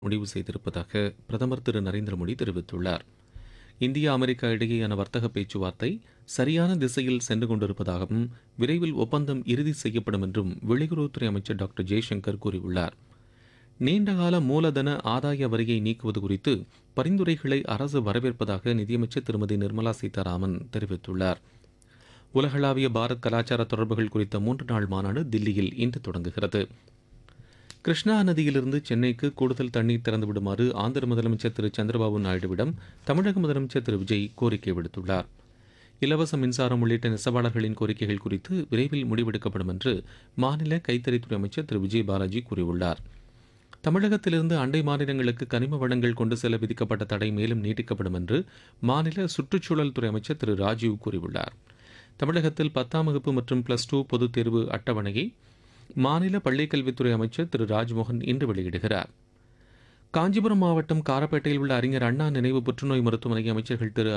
முடிவு செய்திருப்பதாக பிரதமர் திரு நரேந்திர மோடி தெரிவித்துள்ளார் இந்தியா அமெரிக்கா இடையேயான வர்த்தக பேச்சுவார்த்தை சரியான திசையில் சென்று கொண்டிருப்பதாகவும் விரைவில் ஒப்பந்தம் இறுதி செய்யப்படும் என்றும் வெளியுறவுத்துறை அமைச்சர் டாக்டர் ஜெய்சங்கர் கூறியுள்ளார் நீண்டகால மூலதன ஆதாய வரியை நீக்குவது குறித்து பரிந்துரைகளை அரசு வரவேற்பதாக நிதியமைச்சர் திருமதி நிர்மலா சீதாராமன் தெரிவித்துள்ளார் உலகளாவிய பாரத் கலாச்சார தொடர்புகள் குறித்த மூன்று நாள் மாநாடு தில்லியில் இன்று தொடங்குகிறது கிருஷ்ணா நதியிலிருந்து சென்னைக்கு கூடுதல் தண்ணீர் திறந்து விடுமாறு ஆந்திர முதலமைச்சர் திரு சந்திரபாபு நாயுடுவிடம் தமிழக முதலமைச்சர் திரு விஜய் கோரிக்கை விடுத்துள்ளார் இலவச மின்சாரம் உள்ளிட்ட நெசவாளர்களின் கோரிக்கைகள் குறித்து விரைவில் முடிவெடுக்கப்படும் என்று மாநில கைத்தறித்துறை அமைச்சர் திரு விஜய் பாலாஜி கூறியுள்ளார் தமிழகத்திலிருந்து அண்டை மாநிலங்களுக்கு கனிம வளங்கள் கொண்டு செல்ல விதிக்கப்பட்ட தடை மேலும் நீட்டிக்கப்படும் என்று மாநில சுற்றுச்சூழல் துறை அமைச்சர் திரு ராஜீவ் கூறியுள்ளார் தமிழகத்தில் பத்தாம் வகுப்பு மற்றும் பிளஸ் டூ பொதுத் தேர்வு அட்டவணையை மாநில பள்ளிக்கல்வித்துறை அமைச்சர் திரு ராஜ்மோகன் இன்று வெளியிடுகிறார் காஞ்சிபுரம் மாவட்டம் காரப்பேட்டையில் உள்ள அறிஞர் அண்ணா நினைவு புற்றுநோய் மருத்துவமனை அமைச்சர்கள் திரு